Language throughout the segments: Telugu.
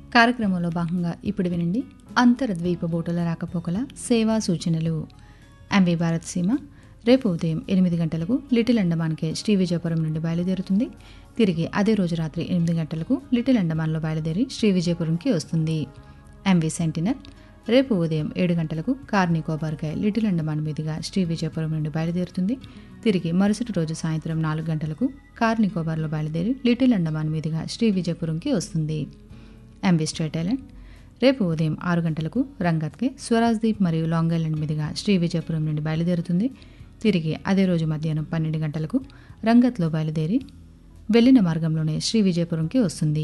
కార్యక్రమంలో భాగంగా ఇప్పుడు వినండి అంతర్ద్వీప బోటుల రాకపోకల సేవా సూచనలు ఎంవి భారత్ సీమ రేపు ఉదయం ఎనిమిది గంటలకు లిటిల్ అండమాన్కే శ్రీ విజయపురం నుండి బయలుదేరుతుంది తిరిగి అదే రోజు రాత్రి ఎనిమిది గంటలకు లిటిల్ అండమాన్లో బయలుదేరి శ్రీ విజయపురంకి వస్తుంది ఎంవి సెంటినల్ రేపు ఉదయం ఏడు గంటలకు కార్నికోబార్కై లిటిల్ అండమాన్ మీదుగా శ్రీ విజయపురం నుండి బయలుదేరుతుంది తిరిగి మరుసటి రోజు సాయంత్రం నాలుగు గంటలకు కార్నికోబార్లో బయలుదేరి లిటిల్ అండమాన్ మీదుగా శ్రీ విజయపురంకి వస్తుంది ఎంవి స్ట్రేట్ ఐలాండ్ రేపు ఉదయం ఆరు గంటలకు రంగత్కే స్వరాజ్దీప్ మరియు లాంగ్ ఐలాండ్ మీదుగా శ్రీ విజయపురం నుండి బయలుదేరుతుంది తిరిగి అదే రోజు మధ్యాహ్నం పన్నెండు గంటలకు రంగత్లో బయలుదేరి వెళ్ళిన మార్గంలోనే శ్రీ విజయపురంకి వస్తుంది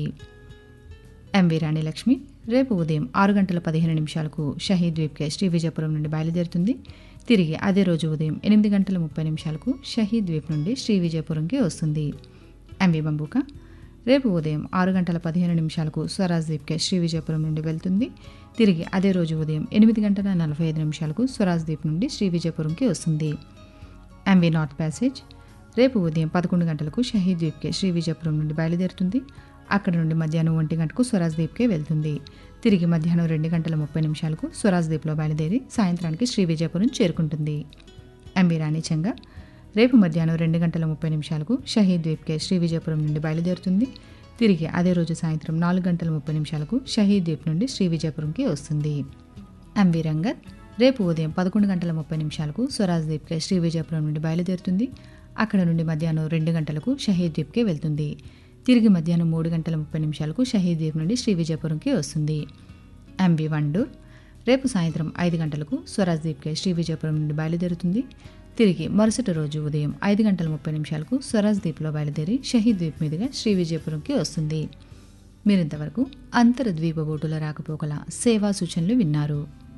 ఎంవి రాణి లక్ష్మి రేపు ఉదయం ఆరు గంటల పదిహేను నిమిషాలకు షహీద్ ద్వీప్కే శ్రీ విజయపురం నుండి బయలుదేరుతుంది తిరిగి అదే రోజు ఉదయం ఎనిమిది గంటల ముప్పై నిమిషాలకు షహీద్ ద్వీప్ నుండి శ్రీ విజయపురంకి వస్తుంది ఎంవి బంబుక రేపు ఉదయం ఆరు గంటల పదిహేను నిమిషాలకు స్వరాజ్ ద్వీప్కే శ్రీ విజయపురం నుండి వెళ్తుంది తిరిగి అదే రోజు ఉదయం ఎనిమిది గంటల నలభై ఐదు నిమిషాలకు స్వరాజ్ ద్వీప్ నుండి శ్రీ విజయపురంకి వస్తుంది ఎంవి నార్త్ ప్యాసేజ్ రేపు ఉదయం పదకొండు గంటలకు షహీద్ ద్వీప్కే శ్రీ విజయపురం నుండి బయలుదేరుతుంది అక్కడ నుండి మధ్యాహ్నం ఒంటి గంటకు స్వరాజ్ ద్వీప్కే వెళ్తుంది తిరిగి మధ్యాహ్నం రెండు గంటల ముప్పై నిమిషాలకు స్వరాజ్ ద్వీప్లో బయలుదేరి సాయంత్రానికి శ్రీ విజయపురం చేరుకుంటుంది ఎంవి రాణి చెంగ రేపు మధ్యాహ్నం రెండు గంటల ముప్పై నిమిషాలకు షహీద్ ద్వీప్కే శ్రీ విజయపురం నుండి బయలుదేరుతుంది తిరిగి అదే రోజు సాయంత్రం నాలుగు గంటల ముప్పై నిమిషాలకు షహీద్ ద్వీప్ నుండి శ్రీ విజయపురంకి వస్తుంది ఎంవి రంగత్ రేపు ఉదయం పదకొండు గంటల ముప్పై నిమిషాలకు స్వరాజ్ ద్వీప్కే శ్రీ విజయపురం నుండి బయలుదేరుతుంది అక్కడ నుండి మధ్యాహ్నం రెండు గంటలకు షహీద్ ద్వీప్కే వెళ్తుంది తిరిగి మధ్యాహ్నం మూడు గంటల ముప్పై నిమిషాలకు షహీద్ ద్వీప్ నుండి శ్రీ విజయపురంకి వస్తుంది ఎంవి వండూర్ రేపు సాయంత్రం ఐదు గంటలకు స్వరాజ్ ద్వీప్కే శ్రీ విజయపురం నుండి బయలుదేరుతుంది తిరిగి మరుసటి రోజు ఉదయం ఐదు గంటల ముప్పై నిమిషాలకు స్వరాజ్ ద్వీప్లో బయలుదేరి షహీద్ ద్వీప్ మీదుగా శ్రీ విజయపురంకి వస్తుంది మీరింతవరకు అంతర ద్వీప బోటుల రాకపోకల సేవా సూచనలు విన్నారు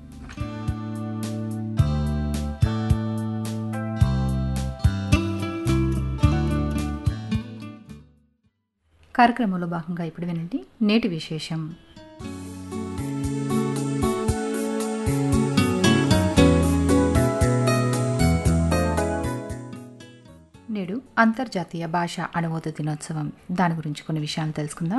కార్యక్రమంలో భాగంగా ఇప్పుడు వినండి నేటి విశేషం నేడు అంతర్జాతీయ భాష అనుమోద దినోత్సవం దాని గురించి కొన్ని విషయాలు తెలుసుకుందాం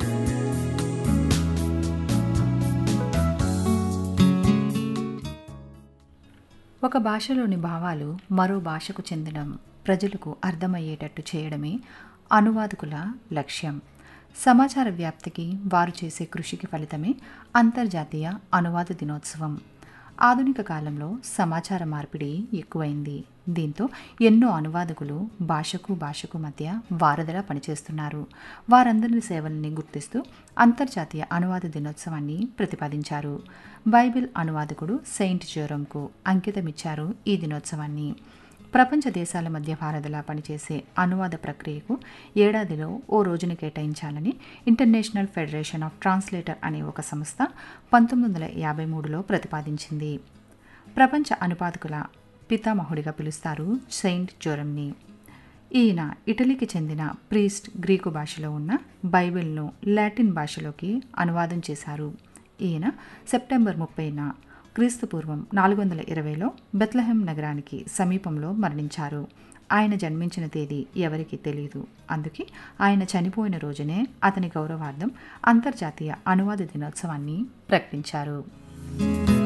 ఒక భాషలోని భావాలు మరో భాషకు చెందడం ప్రజలకు అర్థమయ్యేటట్టు చేయడమే అనువాదకుల లక్ష్యం సమాచార వ్యాప్తికి వారు చేసే కృషికి ఫలితమే అంతర్జాతీయ అనువాద దినోత్సవం ఆధునిక కాలంలో సమాచార మార్పిడి ఎక్కువైంది దీంతో ఎన్నో అనువాదకులు భాషకు భాషకు మధ్య వారధిలా పనిచేస్తున్నారు వారందరి సేవల్ని గుర్తిస్తూ అంతర్జాతీయ అనువాద దినోత్సవాన్ని ప్రతిపాదించారు బైబిల్ అనువాదకుడు సెయింట్ జోరంకు అంకితమిచ్చారు ఈ దినోత్సవాన్ని ప్రపంచ దేశాల మధ్య వారధిలా పనిచేసే అనువాద ప్రక్రియకు ఏడాదిలో ఓ రోజును కేటాయించాలని ఇంటర్నేషనల్ ఫెడరేషన్ ఆఫ్ ట్రాన్స్లేటర్ అనే ఒక సంస్థ పంతొమ్మిది వందల యాభై మూడులో ప్రతిపాదించింది ప్రపంచ అనుపాదకుల పితామహుడిగా పిలుస్తారు సెయింట్ జోరమ్ని ఈయన ఇటలీకి చెందిన ప్రీస్ట్ గ్రీకు భాషలో ఉన్న బైబిల్ను లాటిన్ భాషలోకి అనువాదం చేశారు ఈయన సెప్టెంబర్ ముప్పైన క్రీస్తుపూర్వం నాలుగు వందల ఇరవైలో బెత్లహెం నగరానికి సమీపంలో మరణించారు ఆయన జన్మించిన తేదీ ఎవరికి తెలియదు అందుకే ఆయన చనిపోయిన రోజునే అతని గౌరవార్థం అంతర్జాతీయ అనువాద దినోత్సవాన్ని ప్రకటించారు